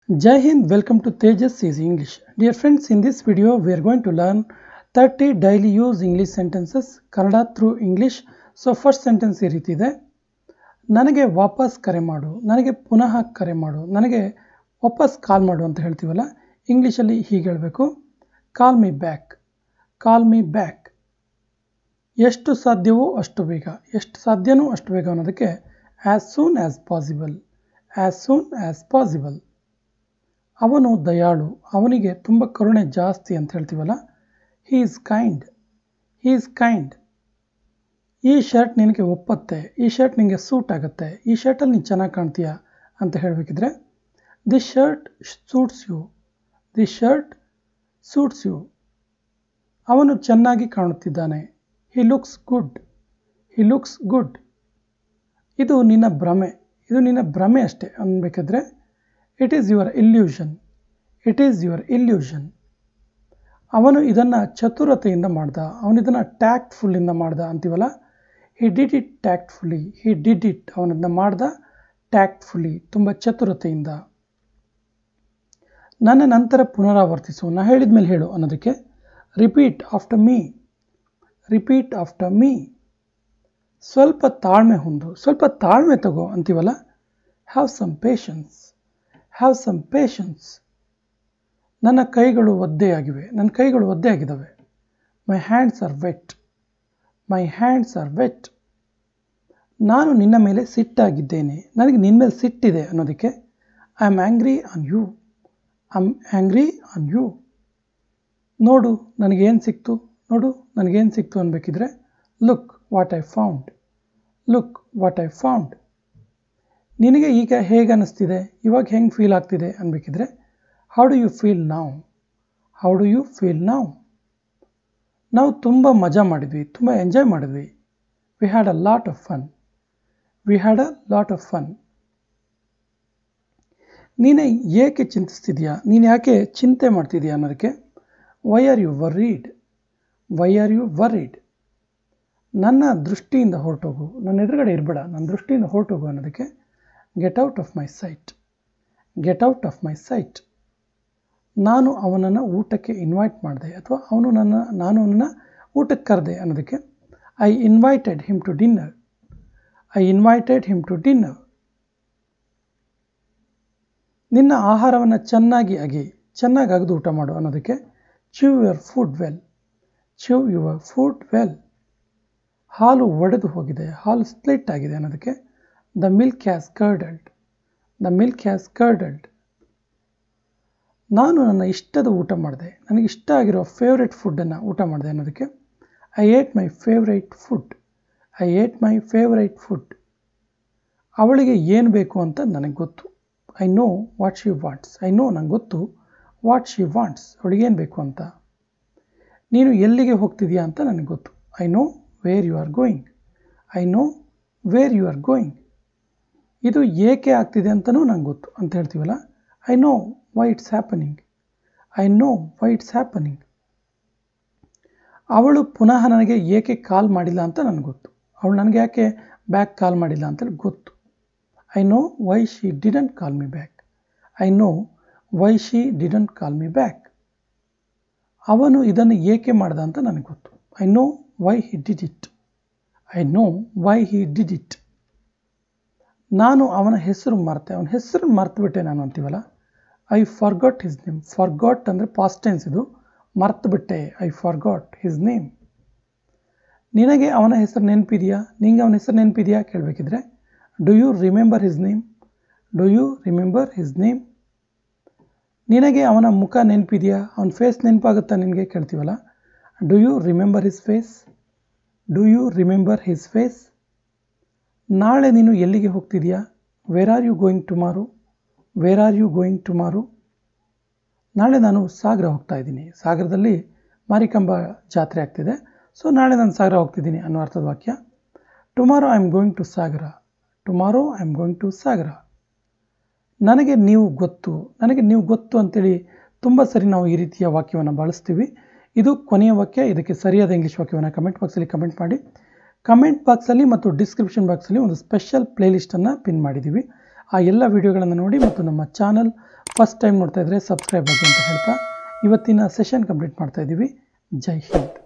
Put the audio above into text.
Jai Hind, welcome to Tejas Easy English. Dear friends, in this video we are going to learn 30 daily use English sentences, Kannada through English. So first sentence ಈ ರೀತಿ ಇದೆ ನನಗೆ ವಾಪಸ್ ಕರೆ ಮಾಡು ನನಗೆ ಪುನಃ ಕರೆ ಮಾಡು ನನಗೆ ವಾಪಸ್ ಕಾಲ್ ಮಾಡು ಅಂತ ಹೇಳ್ತೀವಲ್ಲ ಇಂಗ್ಲೀಷಲ್ಲಿ ಹೀಗೆ ಹೇಳಬೇಕು call me back call me back ಎಷ್ಟು ಸಾಧ್ಯವೋ ಅಷ್ಟು ಬೇಗ ಎಷ್ಟು ಸಾಧ್ಯನೋ ಅಷ್ಟು ಬೇಗ ಅನ್ನೋದಕ್ಕೆ as soon as possible as soon as possible ಅವನು ದಯಾಳು ಅವನಿಗೆ ತುಂಬ ಕರುಣೆ ಜಾಸ್ತಿ ಅಂತ ಹೇಳ್ತೀವಲ್ಲ he is kind he is kind ಈ ಶರ್ಟ್ ನಿನಗೆ ಒಪ್ಪತ್ತೆ ಈ ಶರ್ಟ್ ನಿನಗೆ ಸೂಟ್ ಆಗುತ್ತೆ ಈ ಶರ್ಟಲ್ಲಿ ನೀನು ಚೆನ್ನಾಗಿ ಕಾಣ್ತೀಯ ಅಂತ ಹೇಳಬೇಕಿದ್ರೆ this shirt suits you this shirt suits you ಅವನು ಚೆನ್ನಾಗಿ ಕಾಣುತ್ತಿದ್ದಾನೆ he looks good he looks good ಇದು ನಿನ್ನ ಭ್ರಮೆ ಇದು ನಿನ್ನ ಭ್ರಮೆ ಅಷ್ಟೇ ಅನ್ಬೇಕಾದ್ರೆ it is your illusion it is your illusion ಅವನು ಇದನ್ನು ಚತುರತೆಯಿಂದ ಮಾಡ್ದ ಅವನು ಇದನ್ನು ಟ್ಯಾಕ್ಟ್ಫುಲ್ಲಿಂದ ಮಾಡ್ದ ಅಂತೀವಲ್ಲ he did it tactfully he did it ಅವನದನ್ನ ಮಾಡ್ದ ಟ್ಯಾಕ್ಟ್ಫುಲ್ಲಿ ತುಂಬ ಚತುರತೆಯಿಂದ ನನ್ನ ನಂತರ ಪುನರಾವರ್ತಿಸು ನಾ ಹೇಳಿದ ಮೇಲೆ ಹೇಳು ಅನ್ನೋದಕ್ಕೆ repeat after me repeat after me ಸ್ವಲ್ಪ ತಾಳ್ಮೆ ಹೊಂದು ಸ್ವಲ್ಪ ತಾಳ್ಮೆ ತಗೋ ಅಂತೀವಲ್ಲ have some patience have some patience ನನ್ನ ಕೈಗಳು ಒದ್ದೆಯಾಗಿವೆ ನನ್ನ ಕೈಗಳು ಒದ್ದೆಯಾಗಿದ್ದಾವೆ my hands are wet my hands are wet ನಾನು ನಿನ್ನ ಮೇಲೆ ಸಿಟ್ಟಾಗಿದ್ದೇನೆ ನನಗೆ ನಿನ್ನ ಮೇಲೆ ಸಿಟ್ಟಿದೆ ಅನ್ನೋದಕ್ಕೆ I am angry on you I am angry on you ನೋಡು ನನಗೇನು ಸಿಕ್ತು ನೋಡು ನನಗೇನು ಸಿಕ್ತು ಅನ್ಬೇಕಿದ್ರೆ look what I found look what I found ನಿನಗೆ ಈಗ ಹೇಗೆ ಅನ್ನಿಸ್ತಿದೆ ಇವಾಗ ಹೆಂಗೆ ಫೀಲ್ ಆಗ್ತಿದೆ ಅನ್ಬೇಕಿದ್ರೆ how do you feel now how do you feel now ನಾವು ತುಂಬ ಮಜಾ ಮಾಡಿದ್ವಿ ತುಂಬ ಎಂಜಾಯ್ ಮಾಡಿದ್ವಿ we had a lot of fun we had a lot of fun ನೀನೇ ಏಕೆ ಚಿಂತಿಸ್ತಿದ್ಯಾ ನೀನು ಯಾಕೆ ಚಿಂತೆ ಮಾಡ್ತಿದ್ಯಾ ಅನ್ನೋದಕ್ಕೆ why are you worried why are you worried ನನ್ನ ದೃಷ್ಟಿಯಿಂದ ಹೊರಟೋಗು ನನ್ನ ಎದುರುಗಡೆ ಇರಬೇಡ ನನ್ನ ದೃಷ್ಟಿಯಿಂದ ಹೊರಟೋಗು ಅನ್ನೋದಕ್ಕೆ get out of my sight get out of my sight ನಾನು ಅವನನ್ನು ಊಟಕ್ಕೆ ಇನ್ವೈಟ್ ಮಾಡಿದೆ ಅಥವಾ ಅವನು ನನ್ನ ನಾನು ಅವನನ್ನು ಊಟಕ್ಕೆ ಕರೆದೆ ಅನ್ನೋದಕ್ಕೆ I invited him to dinner I invited him to dinner ನಿನ್ನ ಆಹಾರವನ್ನು ಚೆನ್ನಾಗಿ ಅಗಿ ಚೆನ್ನಾಗಿ ಅಗದು ಊಟ ಮಾಡು ಅನ್ನೋದಕ್ಕೆ chew your food well chew your food well ಹಾಲು ಒಡೆದು ಹೋಗಿದೆ ಹಾಲು ಸ್ಪ್ಲಿಟ್ ಆಗಿದೆ ಅನ್ನೋದಕ್ಕೆ the milk has curdled the milk has curdled ನಾನು ನನ್ನ ಇಷ್ಟದ ಊಟ ಮಾಡಿದೆ ನನಗೆ ಇಷ್ಟ ಆಗಿರೋ ಫೇವ್ರೆಟ್ ಫುಡ್ಡನ್ನು ಊಟ ಮಾಡಿದೆ ಅನ್ನೋದಕ್ಕೆ I ate my favourite food I ate my favourite food ಅವಳಿಗೆ ಏನು ಬೇಕು ಅಂತ ನನಗೆ ಗೊತ್ತು I know what she wants I know ನಂಗೆ ಗೊತ್ತು ವಾಟ್ ಶಿ ವಾಂಟ್ಸ್ ಅವಳಿಗೇನು ಬೇಕು ಅಂತ ನೀನು ಎಲ್ಲಿಗೆ ಹೋಗ್ತಿದೆಯಾ ಅಂತ ನನಗೆ ಗೊತ್ತು I know where you are going I know where you are going ಇದು ಏಕೆ ಆಗ್ತಿದೆ ಅಂತಲೂ ನಂಗೆ ಗೊತ್ತು ಅಂತ ಹೇಳ್ತೀವಲ್ಲ I know why it's happening I know why it's happening ಅವಳು ಪುನಃ ನನಗೆ ಏಕೆ ಕಾಲ್ ಮಾಡಿಲ್ಲ ಅಂತ ನನಗೆ ಗೊತ್ತು ಅವಳು ನನಗೆ ಯಾಕೆ ಬ್ಯಾಕ್ ಕಾಲ್ ಮಾಡಿಲ್ಲ ಅಂತೇಳಿ ಗೊತ್ತು I know why she didn't call me back I know why she didn't call me back ಅವನು ಇದನ್ನು ಏಕೆ ಮಾಡ್ದ ಅಂತ ನನಗೆ ಗೊತ್ತು I know why he did it I know why he did it ನಾನು ಅವನ ಹೆಸರು ಮರ್ತೆ ಅವನ ಹೆಸರು ಮರ್ತುಬಿಟ್ಟೆ ನಾನು ಅಂತೀವಲ್ಲ I forgot his name forgot ಅಂದರೆ ಪಾಸ್ಟ್ ಟೆನ್ಸ್ ಇದು ಮರ್ತುಬಿಟ್ಟೆ ಐ ಫಾರ್ಗಾಟ್ ಹಿಸ್ ನೇಮ್ ನಿನಗೆ ಅವನ ಹೆಸರು ನೆನಪಿದೆಯಾ ನಿಂಗೆ ಅವನ ಹೆಸರು ನೆನಪಿದೆಯಾ ಕೇಳಬೇಕಿದ್ರೆ do you remember his name do you remember his name ನಿನಗೆ ಅವನ ಮುಖ ನೆನಪಿದೆಯಾ ಅವನ ಫೇಸ್ ನೆನಪಾಗುತ್ತಾ ನಿನಗೆ ಕೇಳ್ತೀವಲ್ಲ do you remember his face do you remember his face ನಾಳೆ ನೀನು ಎಲ್ಲಿಗೆ ಹೋಗ್ತಿದೆಯಾ where are you going tomorrow where are you going tomorrow ನಾಳೆ ನಾನು ಸಾಗರ ಹೋಗ್ತಾ ಇದ್ದೀನಿ ಸಾಗರದಲ್ಲಿ ಮಾರಿಕಂಬ ಜಾತ್ರೆ ಆಗ್ತಿದೆ ಸೊ ನಾಳೆ ನಾನು ಸಾಗರ ಹೋಗ್ತಿದ್ದೀನಿ ಅನ್ನೋ ಅರ್ಥದ ವಾಕ್ಯ tomorrow I am going to Sagara tomorrow I am going to Sagara ನನಗೆ ನೀವು ಗೊತ್ತು ನನಗೆ ನೀವು ಗೊತ್ತು ಅಂತೇಳಿ ತುಂಬ ಸರಿ ನಾವು ಈ ರೀತಿಯ ವಾಕ್ಯವನ್ನು ಬಳಸ್ತೀವಿ ಇದು ಕೊನೆಯ ವಾಕ್ಯ ಇದಕ್ಕೆ ಸರಿಯಾದ ಇಂಗ್ಲೀಷ್ ವಾಕ್ಯವನ್ನು ಕಮೆಂಟ್ ಬಾಕ್ಸಲ್ಲಿ ಕಮೆಂಟ್ ಮಾಡಿ ಕಮೆಂಟ್ ಬಾಕ್ಸಲ್ಲಿ ಮತ್ತು ಡಿಸ್ಕ್ರಿಪ್ಷನ್ ಬಾಕ್ಸಲ್ಲಿ ಒಂದು ಸ್ಪೆಷಲ್ ಪ್ಲೇಲಿಸ್ಟನ್ನು ಪಿನ್ ಮಾಡಿದ್ದೀವಿ ಆ ಎಲ್ಲ ವಿಡಿಯೋಗಳನ್ನು ನೋಡಿ ಮತ್ತು ನಮ್ಮ ಚಾನಲ್ ಫಸ್ಟ್ ಟೈಮ್ ನೋಡ್ತಾ ಇದ್ದರೆ ಸಬ್ಸ್ಕ್ರೈಬ್ ಆಗಿ ಅಂತ ಹೇಳ್ತಾ ಇವತ್ತಿನ ಸೆಷನ್ ಕಂಪ್ಲೀಟ್ ಮಾಡ್ತಾ ಇದ್ದೀವಿ ಜೈ ಹಿಂದ್